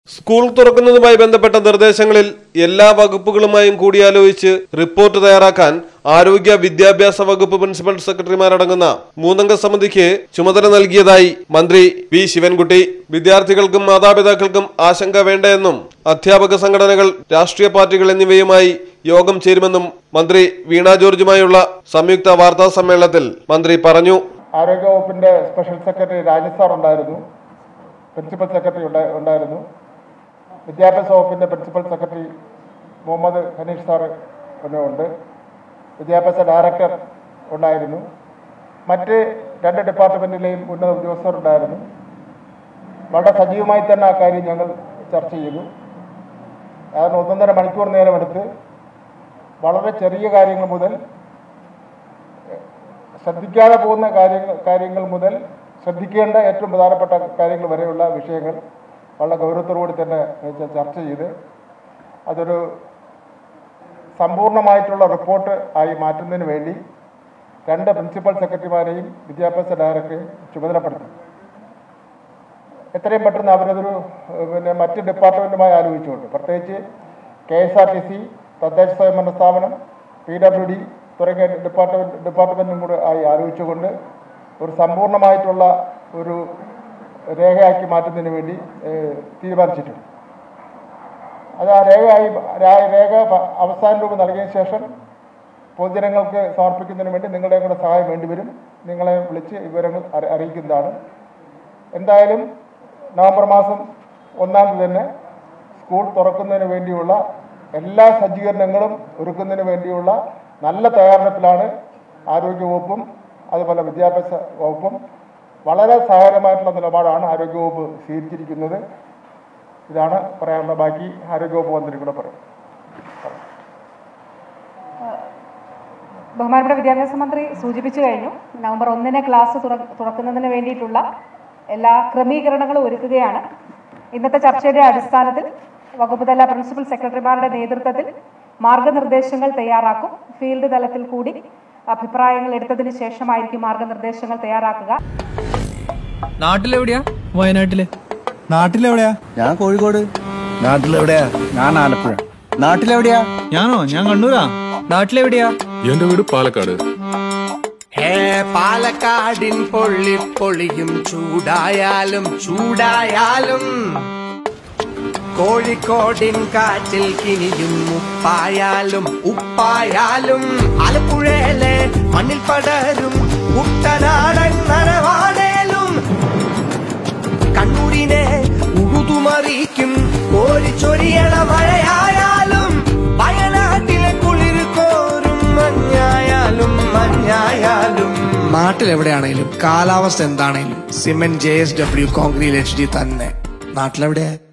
school തുറക്കുന്നതുമായി ബന്ധപ്പെട്ട നിർദ്ദേശങ്ങളിൽ എല്ലാ വകുപ്പുകളുമായും കൂടിയാലോചിച്ച് റിപ്പോർട്ട് തയ്യാറാക്കാൻ ആരോഗ്യ വിദ്യാഭ്യാസ വകുപ്പ് പ്രിൻസിപ്പൽ സെക്രട്ടറിമാരടങ്ങുന്ന മൂന്നംഗ സമിതിക്ക് ചുമതല നൽകിയതായി മന്ത്രി വി ശിവൻകുട്ടി വിദ്യാർത്ഥികൾക്കും മാതാപിതാക്കൾക്കും ആശങ്ക വേണ്ടയെന്നും അധ്യാപക സംഘടനകൾ രാഷ്ട്രീയ പാർട്ടികൾ എന്നിവയുമായി യോഗം ചേരുമെന്നും മന്ത്രി വീണ ജോർജുമായുള്ള സംയുക്ത വാർത്താ സമ്മേളനത്തിൽ മന്ത്രി പറഞ്ഞു ആരോഗ്യവകുപ്പിന്റെ സ്പെഷ്യൽ സെക്രട്ടറി രാജേഷ് സാർ ഉണ്ടായിരുന്നു പ്രിൻസിപ്പൽ സെക്രട്ടറി ഉണ്ടാ- ഉണ്ടായിരുന്നു വിദ്യാഭ്യാസ വകുപ്പിന്റെ principal secretary Muhammad Hanish sir പിന്നെ ഉണ്ട് വിദ്യാഭ്യാസ ഡയറക്ടർ ഉണ്ടായിരുന്നു മറ്റ് രണ്ട് ഡിപ്പാർട്ട്മെന്റിലെയും ഉന്നത ഉദ്യോഗസ്ഥർ ഉണ്ടായിരുന്നു വളരെ സജീവമായി തന്നെ ആ കാര്യം ഞങ്ങൾ ചർച്ച ചെയ്തു കാരണം ഒന്നൊന്നര മണിക്കൂർ നേരമെടുത്ത് വളരെ ചെറിയ കാര്യങ്ങൾ മുതൽ ശ്രദ്ധിക്കാതെ പോകുന്ന കാര്യങ്ങൾ കാര്യങ്ങൾ മുതൽ ശ്രദ്ധിക്കേണ്ട ഏറ്റവും പ്രധാനപ്പെട്ട കാര്യങ്ങൾ വരെയുള്ള വിഷയങ്ങൾ വളരെ ഗൗരവത്തോടുകൂടി തന്നെ ച- ചർച്ച ചെയ്ത് അതൊരു സമ്പൂർണ്ണമായിട്ടുള്ള റിപ്പോർട്ട് ആയി മാറ്റുന്നതിന് വേണ്ടി രണ്ട് പ്രിൻസിപ്പൽ സെക്രട്ടറിമാരെയും വിദ്യാഭ്യാസ ഡയറക്ടറെയും ചുമതലപ്പെടുത്തി എത്രയും പെട്ടെന്ന് അവരതൊരു ഏഹ്, പിന്നെ മറ്റ് ഡിപ്പാർട്ട്മെൻറ്റുമായി ആലോചിച്ചുകൊണ്ട് പ്രത്യേകിച്ച് K S R T C തദ്ദേശ സ്വയംഭരണ സ്ഥാപനം പി ഡബ്ല്യു ഡി തുടങ്ങിയ ഡിപ്പാർട്ട്മെൻറ്റ് ഡിപ്പാർട്ട്മെൻറ്റും കൂടെ ആയി ആലോചിച്ചുകൊണ്ട് ഒരു സമ്പൂർണ്ണമായിട്ടുള്ള ഒരു രേഖയാക്കി മാറ്റുന്നതിന് വേണ്ടി ഏഹ്, തീരുമാനിച്ചിട്ടുണ്ട് അത് ആ രേഖയായി രാ- രേഖ പ- അവസാന രൂപം നൽകിയതിന് ശേഷം പൊതുജനങ്ങൾക്ക് സമർപ്പിക്കുന്നതിന് വേണ്ടി നിങ്ങളുടെയും കൂടെ സഹായം വേണ്ടിവരും നിങ്ങളെ വിളിച്ച് വിവരങ്ങൾ അറി- അറിയിക്കുന്നതാണ് എന്തായാലും നവംബർ മാസം ഒന്നാം തീയതി തന്നെ സ്കൂൾ തുറക്കുന്നതിന് വേണ്ടിയുള്ള എല്ലാ സജ്ജീകരണങ്ങളും ഒരുക്കുന്നതിന് വേണ്ടിയുള്ള നല്ല തയ്യാറെടുപ്പിലാണ് ആരോഗ്യവകുപ്പും അതുപോലെ വിദ്യാഭ്യാസ വകുപ്പും വളരെ സഹായകരമായിട്ടുള്ള നിലപാടാണ് ആരോഗ്യവകുപ്പ് സ്വീകരിച്ചിരിക്കുന്നത് ഇതാണ് പറയാനുള്ള ബാക്കി ആരോഗ്യവകുപ്പ് മന്ത്രി കൂടെ പറയും ബഹുമാനപ്പെട്ട വിദ്യാഭ്യാസ മന്ത്രി സൂചിപ്പിച്ചു കഴിഞ്ഞു നവംബർ ഒന്നിന് ക്ലാസ് തുറ- തുറക്കുന്നതിന് വേണ്ടിയിട്ടുള്ള എല്ലാ ക്രമീകരണങ്ങളും ഒരുക്കുകയാണ് ഇന്നത്തെ ചർച്ചയുടെ അടിസ്ഥാനത്തിൽ വകുപ്പ് തല പ്രിൻസിപ്പൽ സെക്രട്ടറിമാരുടെ നേതൃത്വത്തിൽ മാർഗനിർദ്ദേശങ്ങൾ തയ്യാറാക്കും ഫീൽഡ് തലത്തിൽ കൂടി അഭിപ്രായങ്ങൾ എടുത്തതിന് ശേഷമായിരിക്കും മാർഗനിർദ്ദേശങ്ങൾ തയ്യാറാക്കുക നാട്ടിലെവിടെയാ വയനാട്ടില് നാട്ടിലെവിടെയാ ഞാൻ കോഴിക്കോട് നാട്ടിലെവിടെയാ ഞാൻ ആലപ്പുഴ നാട്ടിലെവിടെയാ ഞാനോ ഞാൻ കണ്ണൂരാ നാട്ടിലെവിടെയാ എന്റെ വീട് പാലക്കാട് ഹേ പാലക്കാടിൻ പൊള്ളി പൊളിയും ചൂടായാലും ചൂടായാലും കോഴിക്കോടിൻ കാറ്റിൽ കിനിയും ഉപ്പായാലും ഉപ്പായാലും ആലപ്പുഴയിലെ മണ്ണിൽ പടരും കുട്ടനാടൻ നരവാടേലും കണ്ണൂരിനെ ഉഴുതുമറിയിക്കും കോരിച്ചൊരിയണ മഴയായാലും വയനാട്ടിലെ കുളിർ കോരും മഞ്ഞായാലും മഞ്ഞായാലും നാട്ടിലെവിടെയാണേലും കാലാവസ്ഥ എന്താണേലും cement J S W concrete H D തന്നെ നാട്ടിലെവിടെയാ